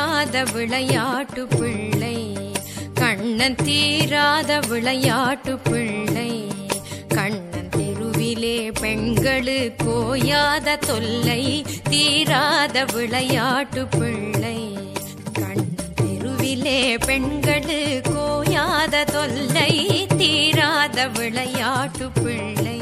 தீராத விளையாட்டு பிள்ளை கண்ணன் தீராத விளையாட்டு பிள்ளை கண்ணன் தெருவிலே பெண்களு கோயாத தொல்லை தீராத விளையாட்டு பிள்ளை கண்ணன் தெருவிலே பெண்களு கோயாத தொல்லை தீராத விளையாட்டு பிள்ளை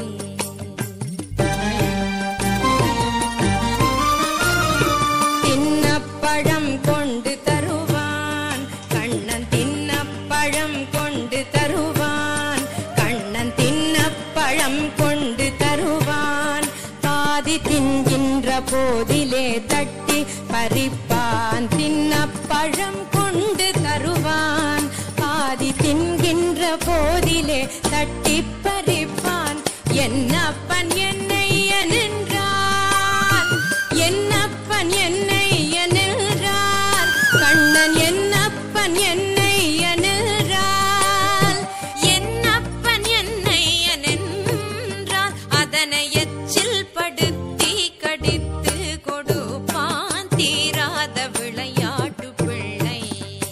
தின்னப்பழம் கொண்டு தருவான் கண்ணன் தின்னப்பழம் கொண்டு தருவான் கண்ணன் தின்னப்பழம் கொண்டு தருவான் பாதி தின்கின்ற போதிலே தட்டி பறிப்பான் தின்னப்பழம் கொண்டு தருவான் பாதி தின்கின்ற போதிலே தட்டி பறிப்பான் என்னப்பன் என்னை நின்றான் என்னப்பன் என்னை நின்றான் கண்ணன் என்னப்பன் என்னை நின்றான் என்னப்பன் என்னை நின்றான் அதனை எச்சில் படுத்தி கடித்து கொடுப்பான் தீராத விளையாட்டு பிள்ளை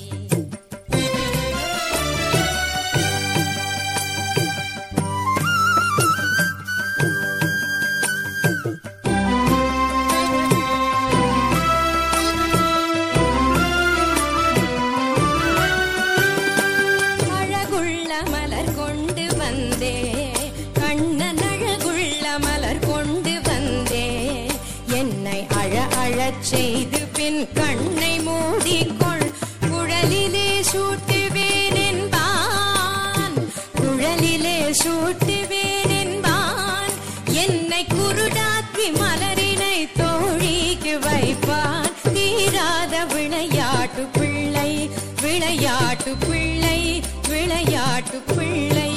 அழகுள்ள மலர் கொண்டு வந்தே கண்ணன் அழகுள்ள மலர் கொண்டு வந்தே என்னை அழ அழச் செய்து பின் கண்ணை மூடிக்கொள் குழலிலே சூட்டுவேன் என்பான் குழலிலே சூட்டுவேன் என்பான் என்னை குருடாக்கி மலரினை தோழிக்கு வைப்பான் தீராத விளையாட்டு பிள்ளை விளையாட்டு பிள்ளை விளையாட்டு பிள்ளை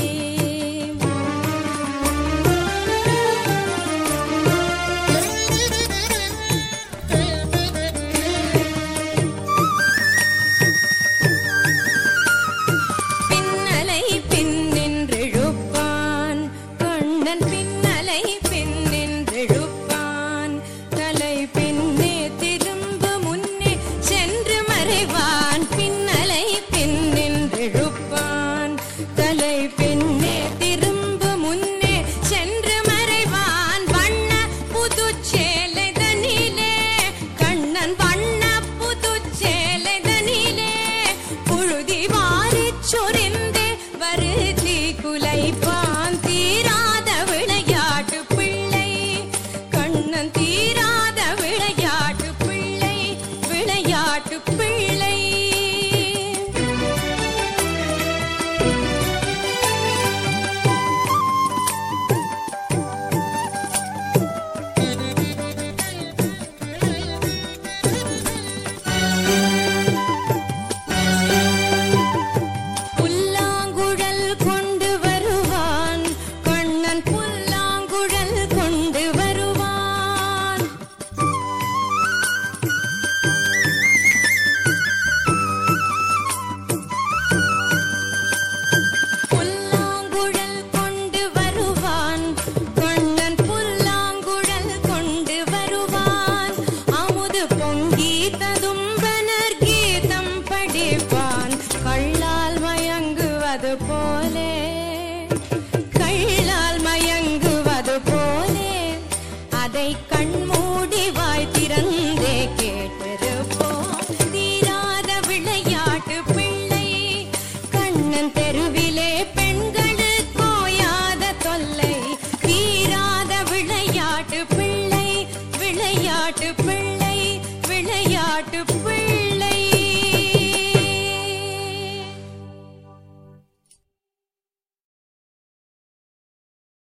பின்னலை பின்னின்றெழுப்பான் கண்ணன் பின்னலை பின்னின்றெழுப்பான் தலை பின்னே திரும்ப முன்னே சென்று மறைவான் பின்னலை பின்னின்றெழுப்பான் தலை பின்னே திரும்ப முன்னே சென்று மறைவான் வண்ண புதுச்சேலைதனிலே கண்ணன் வண்ண புதுச்சேலைதனிலே புழுதி வாரிச் சொரிந்து வருதி குலைப்பான் தீராத விளையாட்டு பிள்ளை கண்ணன் தீராத விளையாட்டு பிள்ளை விளையாட்டு பிள்ளை